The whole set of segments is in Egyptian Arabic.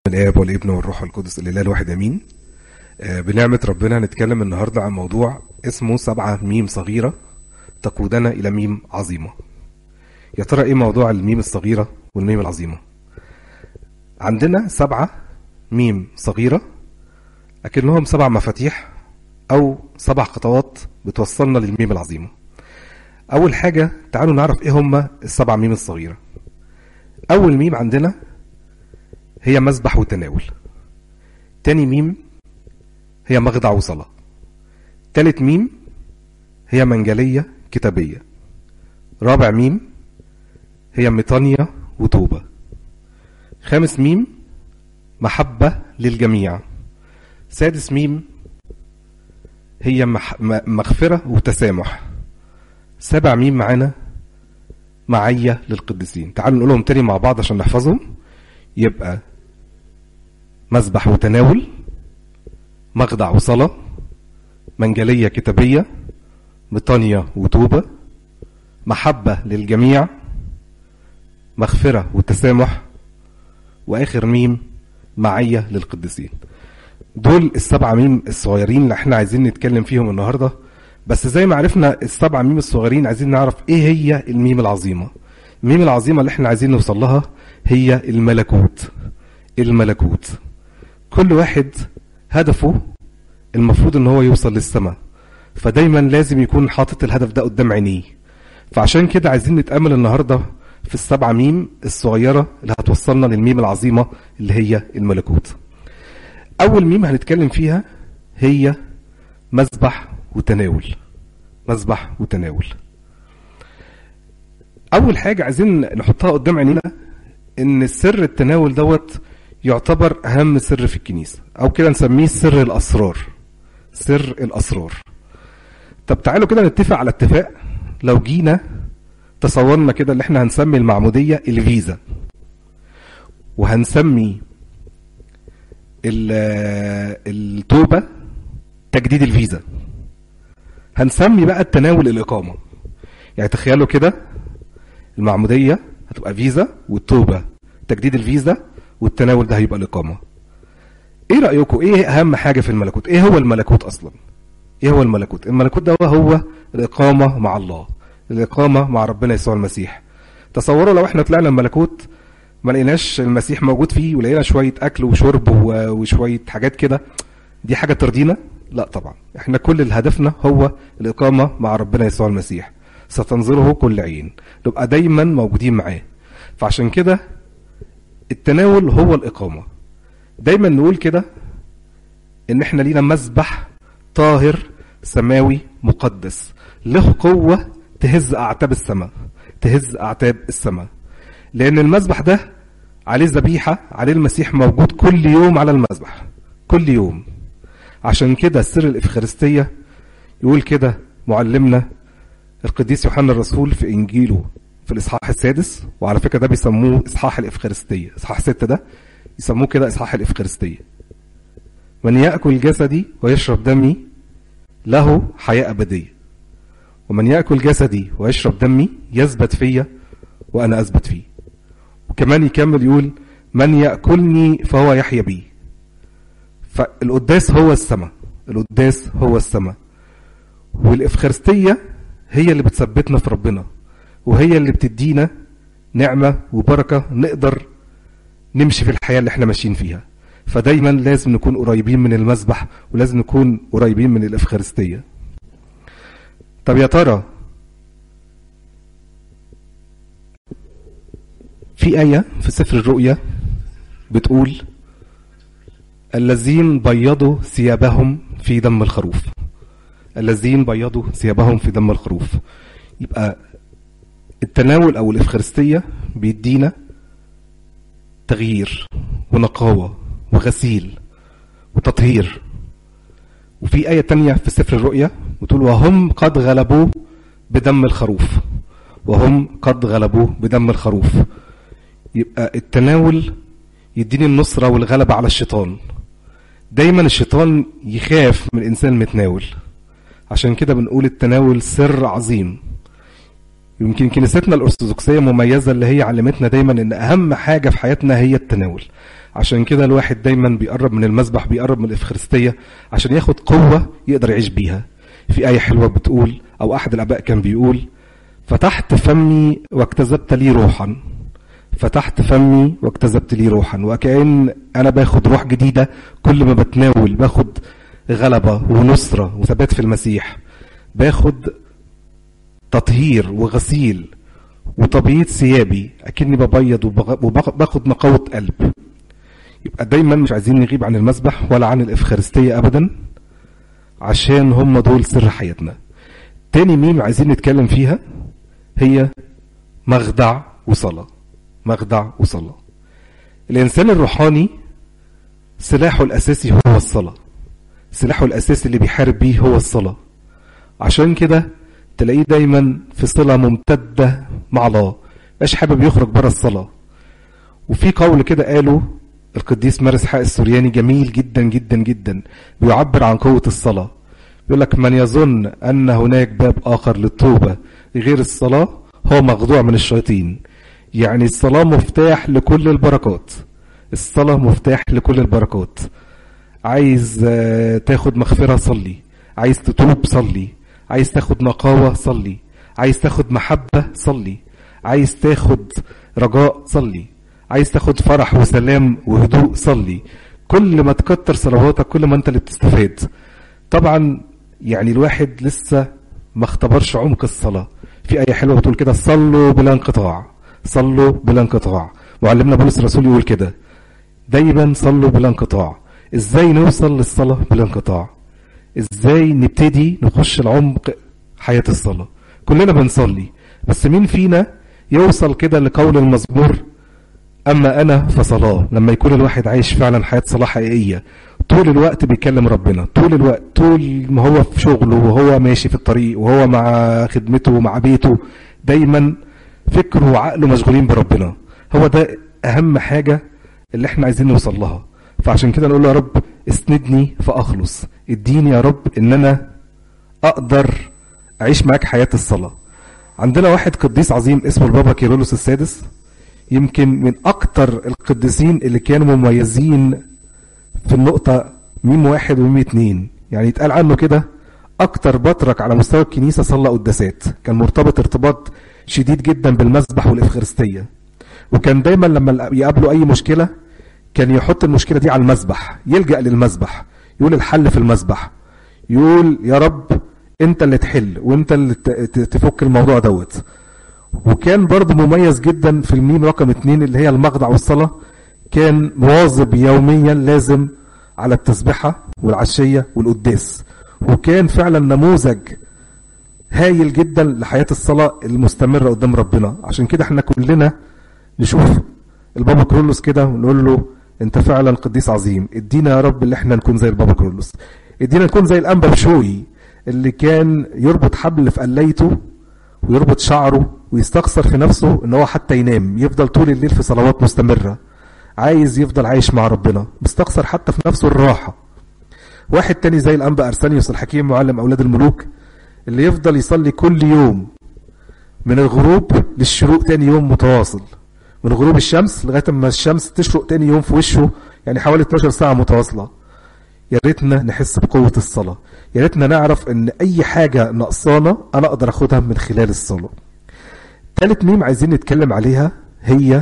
الاب والابن والروح القدس الاله الواحد امين آه، بنعمه ربنا هنتكلم النهارده عن موضوع اسمه سبعه ميم صغيره تقودنا الى ميم عظيمه يا ترى ايه موضوع الميم الصغيره والميم العظيمه عندنا سبعه ميم صغيره اكنهم سبع مفاتيح او سبع خطوات بتوصلنا للميم العظيمه اول حاجه تعالوا نعرف ايه هما السبع ميم الصغيره اول ميم عندنا هي مذبح وتناول تاني ميم هي مخدع وصلاة تالت ميم هي منجلية كتابية رابع ميم هي ميطانية وتوبة خامس ميم محبة للجميع سادس ميم هي مح... م- مغفرة وتسامح سابع ميم معانا معية للقديسين تعالوا نقولهم تاني مع بعض عشان نحفظهم يبقى مذبح وتناول مخدع وصلاة منجلية كتابية مطانية وتوبة محبة للجميع مغفرة وتسامح وآخر ميم معية للقديسين دول السبعة ميم الصغيرين اللي احنا عايزين نتكلم فيهم النهاردة بس زي ما عرفنا السبعة ميم الصغيرين عايزين نعرف ايه هي الميم العظيمة الميم العظيمة اللي احنا عايزين نوصل لها هي الملكوت الملكوت كل واحد هدفه المفروض ان هو يوصل للسماء فدايما لازم يكون حاطط الهدف ده قدام عينيه فعشان كده عايزين نتأمل النهاردة في السبعة ميم الصغيرة اللي هتوصلنا للميم العظيمة اللي هي الملكوت أول ميم هنتكلم فيها هي مذبح وتناول مذبح وتناول أول حاجة عايزين نحطها قدام عينينا إن سر التناول دوت يعتبر أهم سر في الكنيسة أو كده نسميه سر الأسرار سر الأسرار طب تعالوا كده نتفق على اتفاق لو جينا تصورنا كده اللي احنا هنسمي المعمودية الفيزا وهنسمي ال- التوبة تجديد الفيزا هنسمي بقى التناول الإقامة يعني تخيلوا كده المعمودية هتبقى فيزا والتوبة تجديد الفيزا والتناول ده هيبقى الإقامة ايه رأيكم ايه اهم حاجة في الملكوت ايه هو الملكوت اصلا ايه هو الملكوت الملكوت ده هو الإقامة مع الله الإقامة مع ربنا يسوع المسيح تصوروا لو احنا طلعنا الملكوت ما لقيناش المسيح موجود فيه ولقينا شوية أكل وشرب و- وشوية حاجات كده دي حاجة ترضينا؟ لا طبعا احنا كل اللي هدفنا هو الإقامة مع ربنا يسوع المسيح ستنظره كل عين نبقى دايما موجودين معاه فعشان كده التناول هو الإقامة دايما نقول كده ان احنا لينا مذبح طاهر سماوي مقدس له قوة تهز أعتاب السماء تهز أعتاب السماء لأن المذبح ده عليه ذبيحة عليه المسيح موجود كل يوم على المذبح كل يوم عشان كده سر الإفخارستية يقول كده معلمنا القديس يوحنا الرسول في إنجيله في الإصحاح السادس وعلى فكرة ده بيسموه إصحاح الإفخارستية إصحاح ستة ده يسموه كده إصحاح الإفخارستية من يأكل جسدي ويشرب دمي له حياة أبدية ومن يأكل جسدي ويشرب دمي يثبت فيا وأنا أثبت فيه وكمان يكمل يقول من يأكلني فهو يحيا بي فالقداس هو السماء القداس هو السماء والإفخارستية هي اللي بتثبتنا في ربنا وهي اللي بتدينا نعمة وبركة نقدر نمشي في الحياة اللي احنا ماشيين فيها فدايما لازم نكون قريبين من المذبح ولازم نكون قريبين من الإفخارستية طب يا ترى في آية في سفر الرؤيا بتقول الذين بيضوا ثيابهم في دم الخروف الذين بيضوا ثيابهم في دم الخروف يبقى التناول أو الإفخارستية بيدينا تغيير ونقاوة وغسيل وتطهير وفي آية تانية في سفر الرؤيا بتقول وهم قد غلبوه بدم الخروف وهم قد غلبوه بدم الخروف يبقى التناول يديني النصرة والغلبة على الشيطان دايما الشيطان يخاف من الإنسان المتناول عشان كده بنقول التناول سر عظيم يمكن كنيستنا الأرثوذكسية مميزة اللي هي علمتنا دايما إن أهم حاجة في حياتنا هي التناول عشان كده الواحد دايما بيقرب من المسبح بيقرب من الإفخارستية عشان ياخد قوة يقدر يعيش بيها في آية حلوة بتقول أو أحد الآباء كان بيقول فتحت فمي واكتسبت لي روحا فتحت فمي واكتسبت لي روحا وكأن أنا باخد روح جديدة كل ما بتناول باخد غلبة ونصرة وثبات في المسيح باخد تطهير وغسيل وتبييض ثيابي أكني ببيض وباخد نقاوة قلب يبقى دايما مش عايزين نغيب عن المسبح ولا عن الإفخارستية أبدا عشان هم دول سر حياتنا تاني ميم عايزين نتكلم فيها هي مخدع وصلاة مخدع وصلاة الإنسان الروحاني سلاحه الأساسي هو الصلاة سلاحه الأساسي اللي بيحارب بيه هو الصلاة عشان كده تلاقيه دايما في صلة ممتدة مع الله مش حابب يخرج بره الصلاة وفي قول كده قاله القديس مارس حق السورياني جميل جدا جدا جدا بيعبر عن قوة الصلاة بيقول لك من يظن أن هناك باب آخر للتوبة غير الصلاة هو مخدوع من الشياطين يعني الصلاة مفتاح لكل البركات الصلاة مفتاح لكل البركات عايز تاخد مغفرة صلي عايز تتوب صلي عايز تاخد نقاوة صلي عايز تاخد محبة صلي عايز تاخد رجاء صلي عايز تاخد فرح وسلام وهدوء صلي كل ما تكتر صلواتك كل ما انت اللي بتستفاد طبعا يعني الواحد لسه ما اختبرش عمق الصلاة في آية حلوة بتقول كده صلوا بلا انقطاع صلوا بلا انقطاع معلمنا بولس الرسول يقول كده دايما صلوا بلا انقطاع ازاي نوصل للصلاة بلا انقطاع ازاي نبتدي نخش العمق حياة الصلاة كلنا بنصلي بس مين فينا يوصل كده لقول المزمور اما انا فصلاة لما يكون الواحد عايش فعلا حياة صلاة حقيقية طول الوقت بيكلم ربنا طول الوقت طول ما هو في شغله وهو ماشي في الطريق وهو مع خدمته ومع بيته دايما فكره وعقله مشغولين بربنا هو ده اهم حاجة اللي احنا عايزين نوصل لها فعشان كده نقول له يا رب اسندني فاخلص اديني يا رب ان انا اقدر اعيش معاك حياة الصلاة عندنا واحد قديس عظيم اسمه البابا كيرلس السادس يمكن من اكتر القديسين اللي كانوا مميزين في النقطة ميم واحد وميم اتنين يعني يتقال عنه كده اكتر بطرك على مستوى الكنيسة صلى قداسات كان مرتبط ارتباط شديد جدا بالمسبح والافخارستية وكان دايما لما يقابله اي مشكلة كان يحط المشكلة دي على المسبح يلجأ للمسبح يقول الحل في المسبح يقول يا رب انت اللي تحل وانت اللي تفك الموضوع دوت وكان برضه مميز جدا في الميم رقم اتنين اللي هي المخضع والصلاة كان مواظب يوميا لازم على التسبحة والعشية والقداس وكان فعلا نموذج هايل جدا لحياة الصلاة المستمرة قدام ربنا عشان كده احنا كلنا نشوف البابا كرولوس كده ونقول له انت فعلا قديس عظيم ادينا يا رب اللي احنا نكون زي البابا كرولوس ادينا نكون زي الانبا بشوي اللي كان يربط حبل في قليته ويربط شعره ويستخسر في نفسه ان هو حتى ينام يفضل طول الليل في صلوات مستمرة عايز يفضل عايش مع ربنا بيستخسر حتى في نفسه الراحة واحد تاني زي الانبا ارسانيوس الحكيم معلم اولاد الملوك اللي يفضل يصلي كل يوم من الغروب للشروق تاني يوم متواصل من غروب الشمس لغاية ما الشمس تشرق تاني يوم في وشه يعني حوالي 12 ساعة متواصلة يا ريتنا نحس بقوة الصلاة يا ريتنا نعرف ان اي حاجة نقصانة انا اقدر اخدها من خلال الصلاة ثالث ميم عايزين نتكلم عليها هي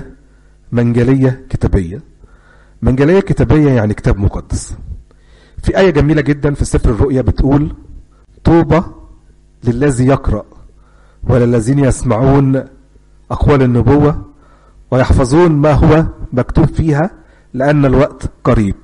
منجلية كتابية منجلية كتابية يعني كتاب مقدس في آية جميلة جدا في سفر الرؤيا بتقول طوبى للذي يقرأ وللذين يسمعون أقوال النبوة ويحفظون ما هو مكتوب فيها لأن الوقت قريب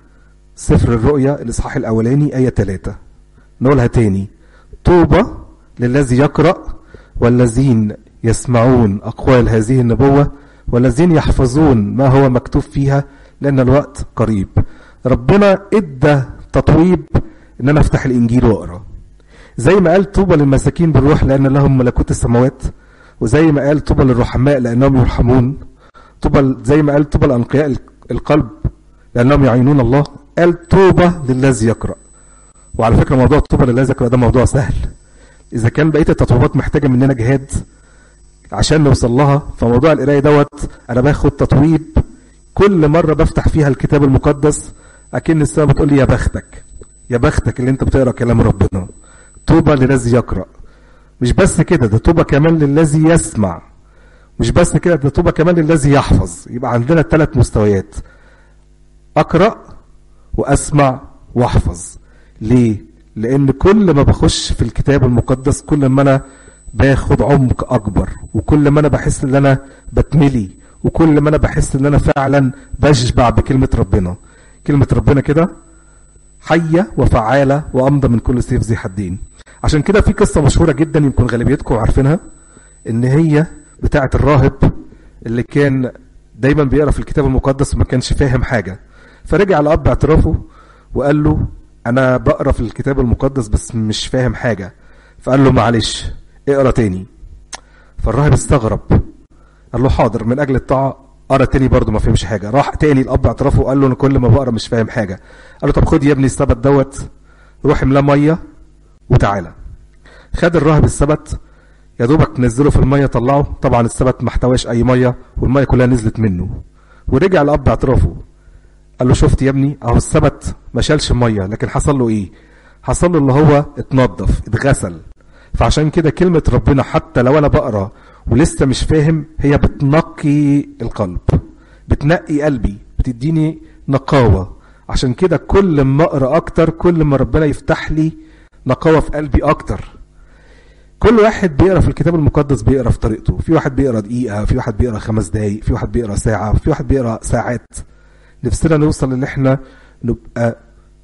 سفر الرؤيا الإصحاح الأولاني آية 3 نقولها تاني طوبى للذي يقرأ والذين يسمعون أقوال هذه النبوة والذين يحفظون ما هو مكتوب فيها لأن الوقت قريب ربنا ادى تطويب ان انا افتح الانجيل واقرا زي ما قال طوبى للمساكين بالروح لان لهم ملكوت السماوات وزي ما قال طوبى للرحماء لانهم يرحمون طوبى زي ما قال طوبى لانقياء القلب لانهم يعينون الله قال طوبى للذي يقرا وعلى فكره موضوع طوبى للذي يقرا ده موضوع سهل اذا كان بقيه التطويبات محتاجه مننا جهاد عشان نوصل لها فموضوع القرايه دوت انا باخد تطويب كل مرة بفتح فيها الكتاب المقدس أكن السماء بتقول لي يا بختك يا بختك اللي انت بتقرأ كلام ربنا طوبى للذي يقرأ مش بس كده ده طوبى كمان للذي يسمع مش بس كده ده طوبى كمان للذي يحفظ يبقى عندنا ثلاث مستويات اقرا واسمع واحفظ ليه لان كل ما بخش في الكتاب المقدس كل ما انا باخد عمق اكبر وكل ما انا بحس ان انا بتملي وكل ما انا بحس ان انا فعلا بشبع بكلمه ربنا كلمه ربنا كده حيه وفعاله وامضى من كل سيف ذي حدين عشان كده في قصه مشهوره جدا يمكن غالبيتكم عارفينها ان هي بتاعه الراهب اللي كان دايما بيقرا في الكتاب المقدس وما كانش فاهم حاجه فرجع لاب اعترافه وقال له انا بقرا في الكتاب المقدس بس مش فاهم حاجه فقال له معلش اقرا تاني فالراهب استغرب قال له حاضر من اجل الطاعه قرا تاني برضه ما فهمش حاجه راح تاني الاب اعترافه وقال له انا كل ما بقرا مش فاهم حاجه قال له طب خد يا ابني السبت دوت روح املاه ميه وتعالى خد الراهب السبت يا دوبك نزله في الميه طلعه طبعا السبت ما احتواش اي ميه والميه كلها نزلت منه ورجع الاب اعترافه قال له شفت يا ابني اهو السبت ما شالش الميه لكن حصل له ايه حصل له اللي هو اتنضف اتغسل فعشان كده كلمة ربنا حتى لو انا بقرا ولسه مش فاهم هي بتنقي القلب بتنقي قلبي بتديني نقاوة عشان كده كل ما اقرا اكتر كل ما ربنا يفتح لي نقاوة في قلبي اكتر كل واحد بيقرا في الكتاب المقدس بيقرا في طريقته في واحد بيقرا دقيقة في واحد بيقرا خمس دقايق في واحد بيقرا ساعة في واحد بيقرا ساعات نفسنا نوصل ان احنا نبقى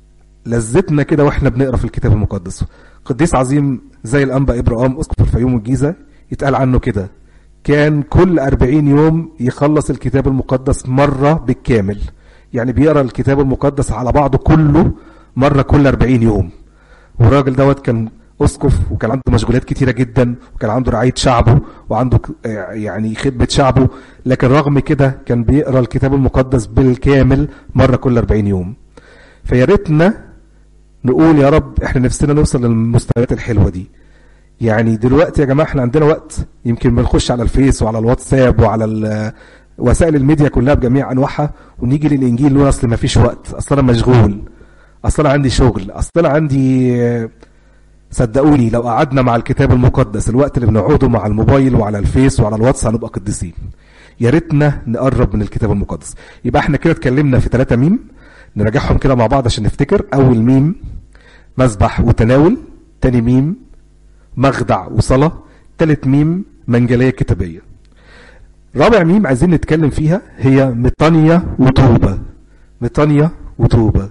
لذتنا كده واحنا بنقرا في الكتاب المقدس قديس عظيم زي الانبا ابراهام اسقف الفيوم والجيزه يتقال عنه كده كان كل أربعين يوم يخلص الكتاب المقدس مرة بالكامل يعني بيقرا الكتاب المقدس على بعضه كله مرة كل أربعين يوم والراجل دوت كان اسقف وكان عنده مشغولات كتيرة جدا وكان عنده رعاية شعبه وعنده يعني خدمة شعبه لكن رغم كده كان بيقرا الكتاب المقدس بالكامل مرة كل 40 يوم فيا ريتنا نقول يا رب احنا نفسنا نوصل للمستويات الحلوة دي يعني دلوقتي يا جماعة احنا عندنا وقت يمكن بنخش على الفيس وعلى الواتساب وعلى وسائل الميديا كلها بجميع انواعها ونيجي للانجيل نقول اصل ما فيش وقت اصل انا مشغول اصل انا عندي شغل اصل انا عندي صدقوني لو قعدنا مع الكتاب المقدس الوقت اللي بنقعده مع الموبايل وعلى الفيس وعلى الواتس هنبقى قديسين يا ريتنا نقرب من الكتاب المقدس يبقى احنا كده اتكلمنا في ثلاثة ميم نراجعهم كده مع بعض عشان نفتكر اول ميم مذبح وتناول تاني ميم مخدع وصلاة تالت ميم منجلية كتابية رابع ميم عايزين نتكلم فيها هي ميطانيا وتوبة ميطانيا وتوبة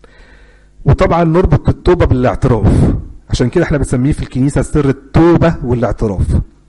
وطبعا نربط التوبة بالاعتراف عشان كده احنا بنسميه في الكنيسة سر التوبة والاعتراف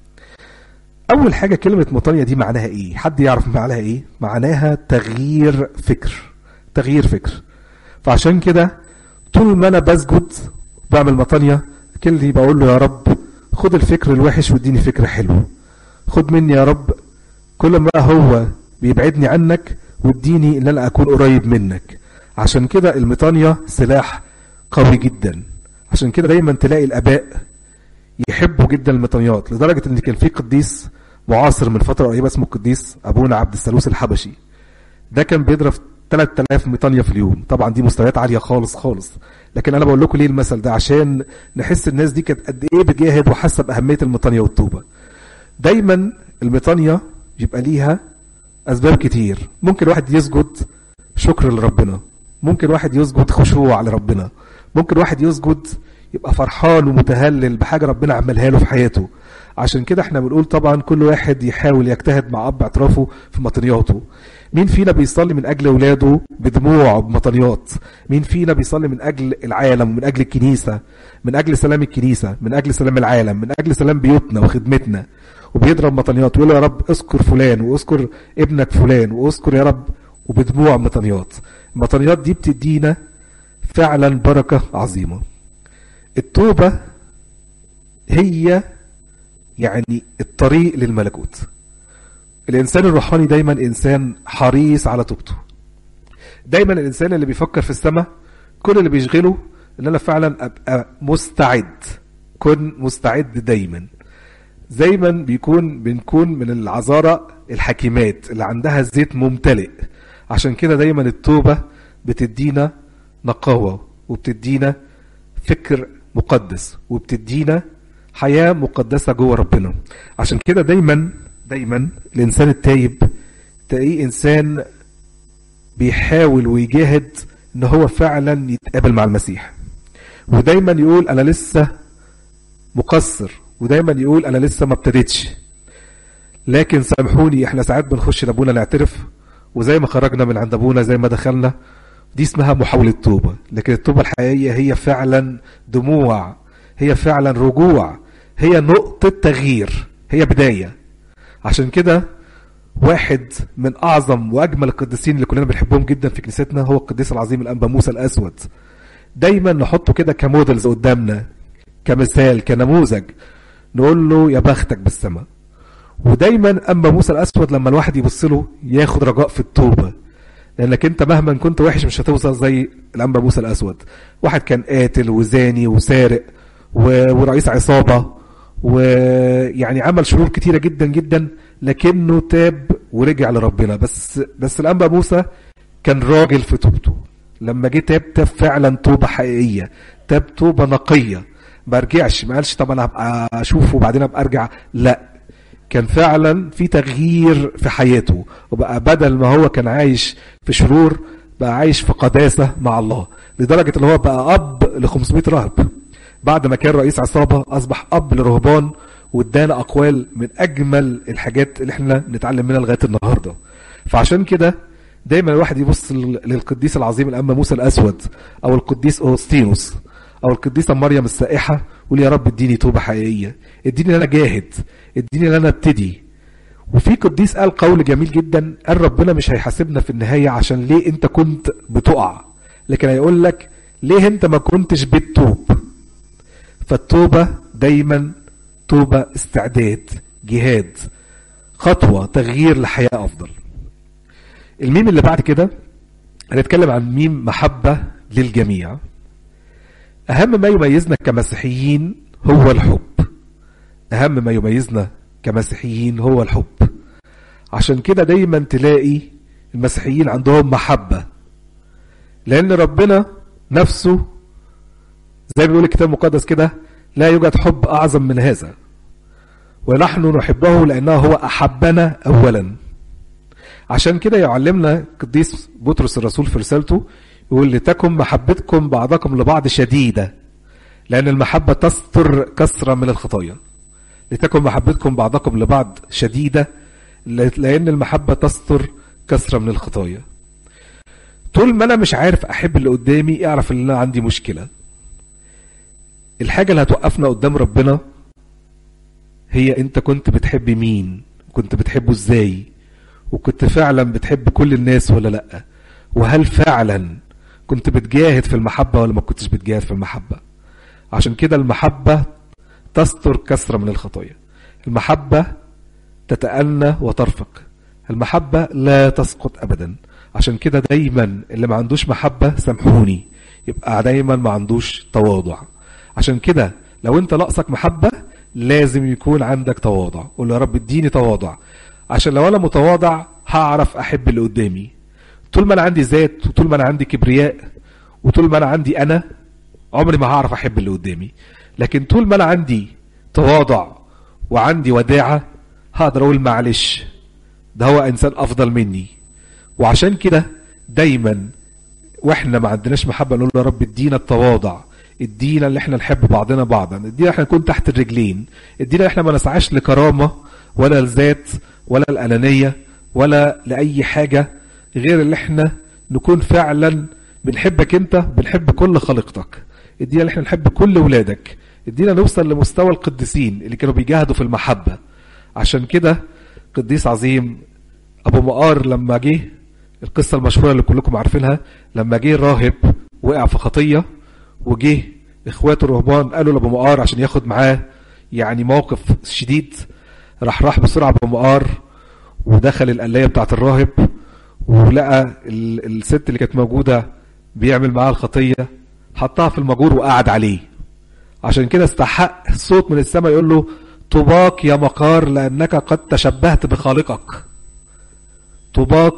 اول حاجة كلمة مطانية دي معناها ايه حد يعرف معناها ايه معناها تغيير فكر تغيير فكر فعشان كده طول ما انا بسجد بعمل مطانية كلي بقول له يا رب خد الفكر الوحش واديني فكر حلو خد مني يا رب كل ما هو بيبعدني عنك واديني ان انا اكون قريب منك عشان كده المطانية سلاح قوي جدا عشان كده دايما تلاقي الاباء يحبوا جدا المطانيات لدرجة ان كان في قديس معاصر من فترة قريبة اسمه القديس ابونا عبد الثالوث الحبشي ده كان بيضرب 3000 ميطانية في اليوم طبعا دي مستويات عالية خالص خالص لكن انا بقول لكم ليه المثل ده عشان نحس الناس دي كانت قد ايه بتجاهد وحاسه باهميه الميطانية والتوبة دايما الميطانية يبقى ليها اسباب كتير ممكن واحد يسجد شكر لربنا ممكن واحد يسجد خشوع لربنا ممكن واحد يسجد يبقى فرحان ومتهلل بحاجة ربنا عملها له في حياته عشان كده احنا بنقول طبعا كل واحد يحاول يجتهد مع اب اعترافه في مطنياته مين فينا بيصلي من اجل اولاده بدموع وبمطنيات مين فينا بيصلي من اجل العالم ومن اجل الكنيسة من اجل سلام الكنيسة من اجل سلام العالم من اجل سلام بيوتنا وخدمتنا وبيضرب مطنيات ويقول يا رب اذكر فلان واذكر ابنك فلان واذكر يا رب وبدموع مطنيات المطنيات دي بتدينا فعلا بركة عظيمة التوبة هي يعني الطريق للملكوت الإنسان الروحاني دايما إنسان حريص على توبته دايما الإنسان اللي بيفكر في السماء كل اللي بيشغله إن أنا فعلا أبقى مستعد كن مستعد دايما دايما بيكون بنكون من العذارى الحكيمات اللي عندها الزيت ممتلئ عشان كده دايما التوبة بتدينا نقاوة وبتدينا فكر مقدس وبتدينا حياة مقدسة جوه ربنا عشان كده دايما دايما الإنسان التايب تلاقيه إنسان بيحاول ويجاهد إن هو فعلا يتقابل مع المسيح ودايما يقول أنا لسه مقصر ودايما يقول أنا لسه ما ابتديتش لكن سامحوني احنا ساعات بنخش لابونا نعترف وزي ما خرجنا من عند ابونا زي ما دخلنا دي اسمها محاولة توبة لكن التوبة الحقيقية هي فعلا دموع هي فعلا رجوع هي نقطة تغيير هي بداية عشان كده واحد من أعظم وأجمل القديسين اللي كلنا بنحبهم جدا في كنيستنا هو القديس العظيم الأنبا موسى الأسود دايما نحطه كده كمودلز قدامنا كمثال كنموذج نقول له يا بختك بالسماء ودايما أنبا موسى الأسود لما الواحد يبص له ياخد رجاء في التوبة لانك انت مهما كنت وحش مش هتوصل زي الانبا موسى الاسود واحد كان قاتل وزاني وسارق و... ورئيس عصابة ويعني عمل شرور كتيرة جدا جدا لكنه تاب ورجع لربنا بس بس الانبا موسى كان راجل في توبته لما جه تاب تاب فعلا توبة حقيقية تاب توبة نقية ما رجعش ما قالش طب انا هبقى اشوفه وبعدين ابقى ارجع لا كان فعلا في تغيير في حياته وبقى بدل ما هو كان عايش في شرور بقى عايش في قداسة مع الله لدرجة اللي هو بقى أب ل 500 راهب بعد ما كان رئيس عصابة أصبح أب لرهبان وادانا أقوال من أجمل الحاجات اللي احنا نتعلم منها لغاية النهاردة فعشان كده دايما الواحد يبص للقديس العظيم الأنبا موسى الأسود أو القديس أوستينوس أو القديسة مريم السائحة وقول يا رب اديني توبة حقيقية اديني ان انا جاهد اديني ان انا ابتدي وفي قديس قال قول جميل جدا قال ربنا مش هيحاسبنا في النهاية عشان ليه انت كنت بتقع لكن هيقول لك ليه انت ما كنتش بتتوب فالتوبة دايما توبة استعداد جهاد خطوة تغيير لحياة افضل الميم اللي بعد كده هنتكلم عن ميم محبة للجميع أهم ما يميزنا كمسيحيين هو الحب أهم ما يميزنا كمسيحيين هو الحب عشان كده دايما تلاقي المسيحيين عندهم محبة لأن ربنا نفسه زي ما بيقول الكتاب المقدس كده لا يوجد حب أعظم من هذا ونحن نحبه لأنه هو أحبنا أولا عشان كده يعلمنا قديس بطرس الرسول في رسالته يقول لتكن محبتكم بعضكم لبعض شديدة لأن المحبة تستر كثرة من الخطايا لتكن محبتكم بعضكم لبعض شديدة لأن المحبة تستر كثرة من الخطايا طول ما أنا مش عارف أحب اللي قدامي اعرف ان أنا عندي مشكلة الحاجة اللي هتوقفنا قدام ربنا هي أنت كنت بتحب مين كنت بتحبه ازاي وكنت فعلا بتحب كل الناس ولا لأ وهل فعلا كنت بتجاهد في المحبة ولا ما كنتش بتجاهد في المحبة عشان كده المحبة تستر كثرة من الخطايا المحبة تتأنى وترفق المحبة لا تسقط أبدا عشان كده دايما اللي ما عندوش محبة سامحوني يبقى دايما ما عندوش تواضع عشان كده لو انت ناقصك محبة لازم يكون عندك تواضع قول يا رب اديني تواضع عشان لو انا متواضع هعرف احب اللي قدامي طول ما انا عندي ذات وطول ما انا عندي كبرياء وطول ما انا عندي انا عمري ما هعرف احب اللي قدامي لكن طول ما انا عندي تواضع وعندي وداعة هقدر اقول معلش ده هو انسان افضل مني وعشان كده دايما واحنا ما عندناش محبة نقول يا رب ادينا التواضع ادينا اللي احنا نحب بعضنا بعضا ادينا احنا نكون تحت الرجلين ادينا احنا ما نسعاش لكرامة ولا الذات ولا الانانية ولا لأي حاجة غير اللي احنا نكون فعلا بنحبك انت بنحب كل خليقتك ادينا اللي احنا نحب كل ولادك ادينا نوصل لمستوى القديسين اللي كانوا بيجاهدوا في المحبة عشان كده قديس عظيم ابو مقار لما جه القصة المشهورة اللي كلكم عارفينها لما جه راهب وقع في خطية وجه اخواته الرهبان قالوا لابو مقار عشان ياخد معاه يعني موقف شديد راح راح بسرعة ابو مقار ودخل القلاية بتاعت الراهب ولقى الست اللي كانت موجودة بيعمل معاها الخطية حطها في المجور وقعد عليه عشان كده استحق صوت من السماء يقول له طوباك يا مقار لأنك قد تشبهت بخالقك طوباك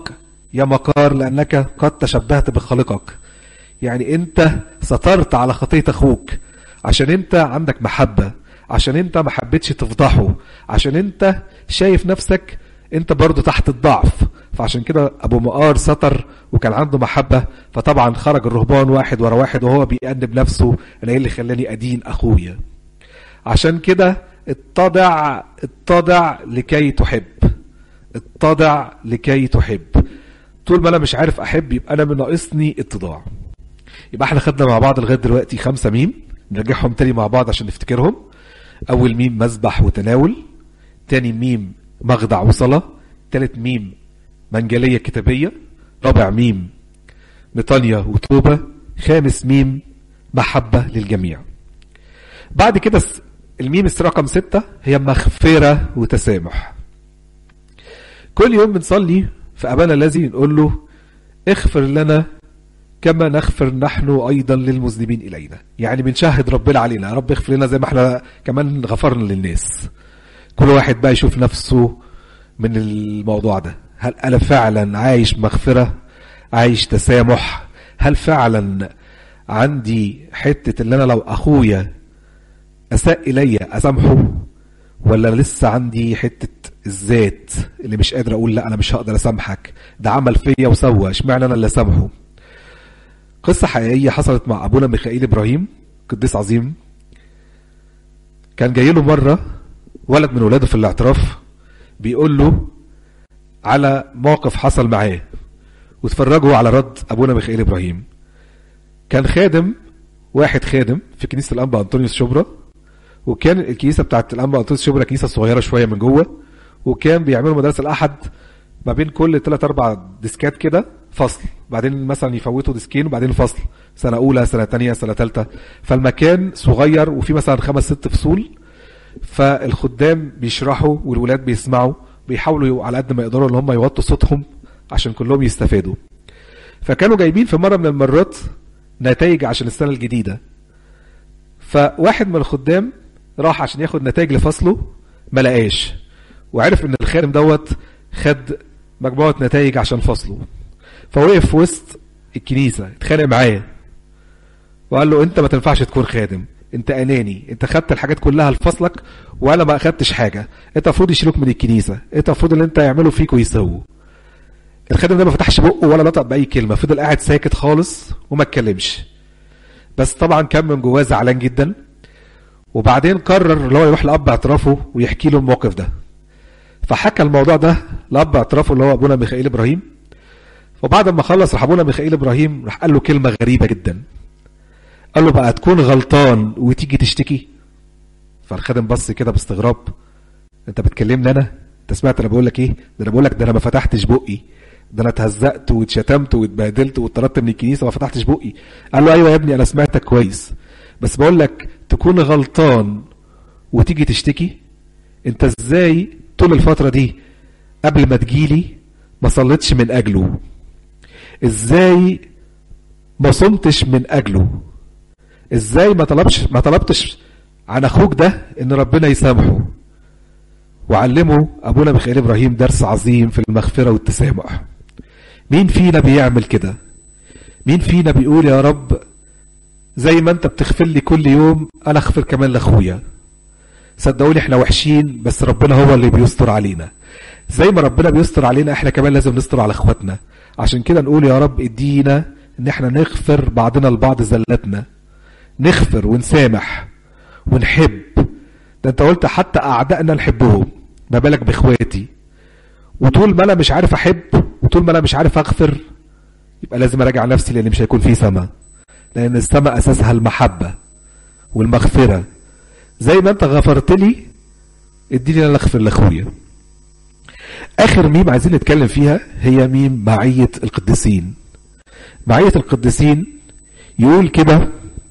يا مكار لأنك قد تشبهت بخالقك يعني انت سترت على خطية اخوك عشان انت عندك محبة عشان انت ما حبيتش تفضحه عشان انت شايف نفسك انت برضو تحت الضعف فعشان كده ابو مقار ستر وكان عنده محبة فطبعا خرج الرهبان واحد ورا واحد وهو بيأنب نفسه انا ايه اللي خلاني ادين اخويا عشان كده اتضع اتضع لكي تحب اتضع لكي تحب طول ما انا مش عارف احب يبقى انا من ناقصني اتضاع يبقى احنا خدنا مع بعض لغايه دلوقتي خمسه ميم نرجعهم تاني مع بعض عشان نفتكرهم اول ميم مسبح وتناول تاني ميم مخدع وصلاه تالت ميم منجليه كتابيه رابع ميم نتانيا وتوبه خامس ميم محبه للجميع بعد كده الميم رقم ستة هي مغفرة وتسامح كل يوم بنصلي في أبانا الذي نقول له اغفر لنا كما نغفر نحن أيضا للمذنبين إلينا يعني بنشهد ربنا علينا يا رب اغفر لنا زي ما احنا كمان غفرنا للناس كل واحد بقى يشوف نفسه من الموضوع ده هل أنا فعلا عايش مغفرة عايش تسامح هل فعلا عندي حتة اللي أنا لو أخويا أساء إلي أسامحه ولا لسه عندي حتة الذات اللي مش قادر أقول لا أنا مش هقدر أسامحك ده عمل فيا وسوى اشمعنى أنا اللي أسامحه قصة حقيقية حصلت مع أبونا ميخائيل إبراهيم قديس عظيم كان جاي له مرة ولد من ولاده في الاعتراف بيقول له على موقف حصل معاه وتفرجوا على رد أبونا ميخائيل إبراهيم كان خادم واحد خادم في كنيسة الأنبا أنطونيوس شبرا وكان الكنيسة بتاعت الأنبا أنطونيوس شبرا كنيسة صغيرة شوية من جوه وكان بيعملوا مدرسة الأحد ما بين كل ثلاث أربع ديسكات كده فصل بعدين مثلا يفوتوا ديسكين وبعدين فصل سنة أولى سنة تانية سنة تالتة فالمكان صغير وفي مثلا خمس ست فصول فالخدام بيشرحوا والولاد بيسمعوا بيحاولوا على قد ما يقدروا ان هم يوطوا صوتهم عشان كلهم يستفادوا فكانوا جايبين في مرة من المرات نتائج عشان السنة الجديدة فواحد من الخدام راح عشان ياخد نتائج لفصله ما لقاش وعرف ان الخادم دوت خد مجموعة نتائج عشان فصله فوقف في وسط الكنيسة اتخانق معاه وقال له انت ما تنفعش تكون خادم انت اناني انت خدت الحاجات كلها لفصلك وانا ما اخدتش حاجة انت المفروض يشيلوك من الكنيسة انت المفروض اللي انت يعملوا فيك ويسووا الخادم ده ما فتحش بقه ولا نطق باي كلمة فضل قاعد ساكت خالص وما اتكلمش بس طبعا كان من جواه زعلان جدا وبعدين قرر اللي هو يروح لاب اعترافه ويحكي له الموقف ده فحكى الموضوع ده لاب اعترافه اللي هو ابونا ميخائيل ابراهيم وبعد ما خلص راح ابونا ميخائيل ابراهيم راح قال له كلمه غريبه جدا قال له بقى تكون غلطان وتيجي تشتكي فالخادم بص كده باستغراب انت بتكلمني انا انت سمعت انا بقول لك ايه ده انا بقول لك ده انا ما فتحتش بقي ده انا اتهزقت واتشتمت واتبهدلت واتطردت من الكنيسه ما فتحتش بقي قال له ايوه يا ابني انا سمعتك كويس بس بقول لك تكون غلطان وتيجي تشتكي انت ازاي طول الفتره دي قبل ما تجيلي ما صليتش من اجله ازاي ما صمتش من اجله ازاي ما طلبش ما طلبتش عن اخوك ده ان ربنا يسامحه وعلمه ابونا ميخائيل ابراهيم درس عظيم في المغفره والتسامح مين فينا بيعمل كده مين فينا بيقول يا رب زي ما انت بتغفر لي كل يوم انا اغفر كمان لاخويا صدقوني احنا وحشين بس ربنا هو اللي بيستر علينا زي ما ربنا بيستر علينا احنا كمان لازم نستر على اخواتنا عشان كده نقول يا رب ادينا ان احنا نغفر بعضنا البعض زلاتنا نغفر ونسامح ونحب ده انت قلت حتى اعدائنا نحبهم ما بالك باخواتي وطول ما انا مش عارف احب وطول ما انا مش عارف اغفر يبقى لازم اراجع نفسي لان مش هيكون في سما لان السما اساسها المحبة والمغفرة زي ما انت غفرت لي اديني انا اغفر لاخويا اخر ميم عايزين نتكلم فيها هي ميم معية القديسين معية القديسين يقول كده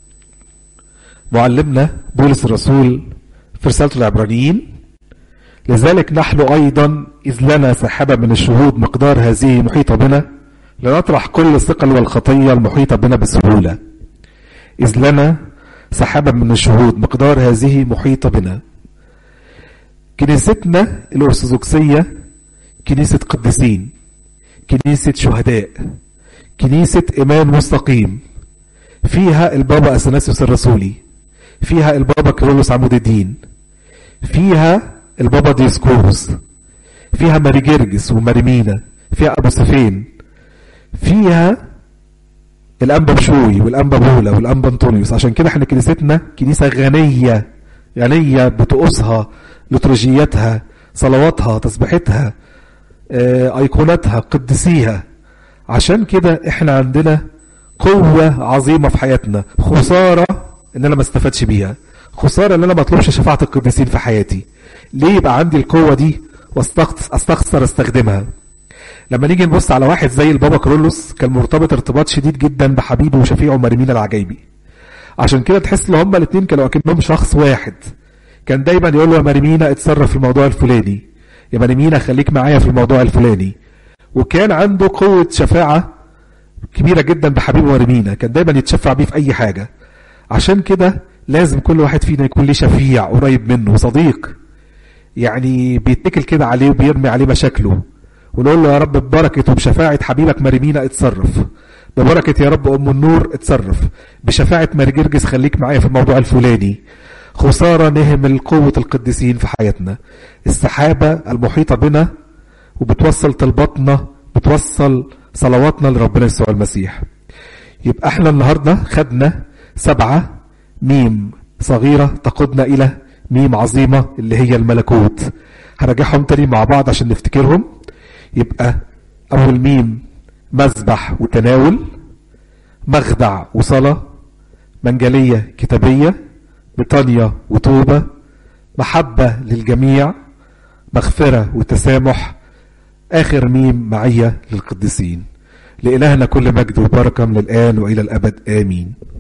معلمنا بولس الرسول في رسالة العبرانيين لذلك نحن أيضا إذ لنا سحابة من الشهود مقدار هذه محيطة بنا لنطرح كل الثقل والخطية المحيطة بنا بسهولة إذ لنا سحابة من الشهود مقدار هذه محيطة بنا كنيستنا الأرثوذكسية كنيسة قديسين كنيسة شهداء كنيسة إيمان مستقيم فيها البابا أثناسيوس الرسولي فيها البابا كيرلس عمود الدين فيها البابا ديسكورس فيها ماري جرجس وماري مينا فيها أبو سفين فيها الأنبا بشوي والأنبا بولا والأنبا أنطونيوس عشان كده احنا كنيستنا كنيسة غنية غنية بطقوسها لترجيتها صلواتها تسبيحتها آه، ايقوناتها قدسيها عشان كده احنا عندنا قوة عظيمة في حياتنا خسارة ان انا ما استفادش بيها خسارة ان انا ما اطلبش شفاعة القديسين في حياتي ليه يبقى عندي القوة دي واستخسر استخدمها لما نيجي نبص على واحد زي البابا كرولوس كان مرتبط ارتباط شديد جدا بحبيبه وشفيعه مريمين العجايبي عشان كده تحس ان هما الاثنين كانوا اكنهم شخص واحد كان دايما يقول له يا مريمينا اتصرف في الموضوع الفلاني يا مريمينا خليك معايا في الموضوع الفلاني وكان عنده قوة شفاعة كبيرة جدا بحبيبه مريمينا كان دايما يتشفع بيه في اي حاجة عشان كده لازم كل واحد فينا يكون ليه شفيع قريب منه صديق يعني بيتكل كده عليه وبيرمي عليه مشاكله ونقول له يا رب ببركة وبشفاعة حبيبك مريمينا اتصرف ببركة يا رب أم النور اتصرف بشفاعة ماري جرجس خليك معايا في الموضوع الفلاني خسارة نهمل قوة القديسين في حياتنا السحابة المحيطة بنا وبتوصل طلباتنا بتوصل صلواتنا لربنا يسوع المسيح يبقى احنا النهاردة خدنا سبعة ميم صغيرة تقودنا إلى ميم عظيمة اللي هي الملكوت هرجعهم تاني مع بعض عشان نفتكرهم يبقى أول ميم مذبح وتناول مخدع وصلاة منجلية كتابية بطانية وتوبة محبة للجميع مغفرة وتسامح آخر ميم معية للقديسين لإلهنا كل مجد وبركة من الآن وإلى الأبد آمين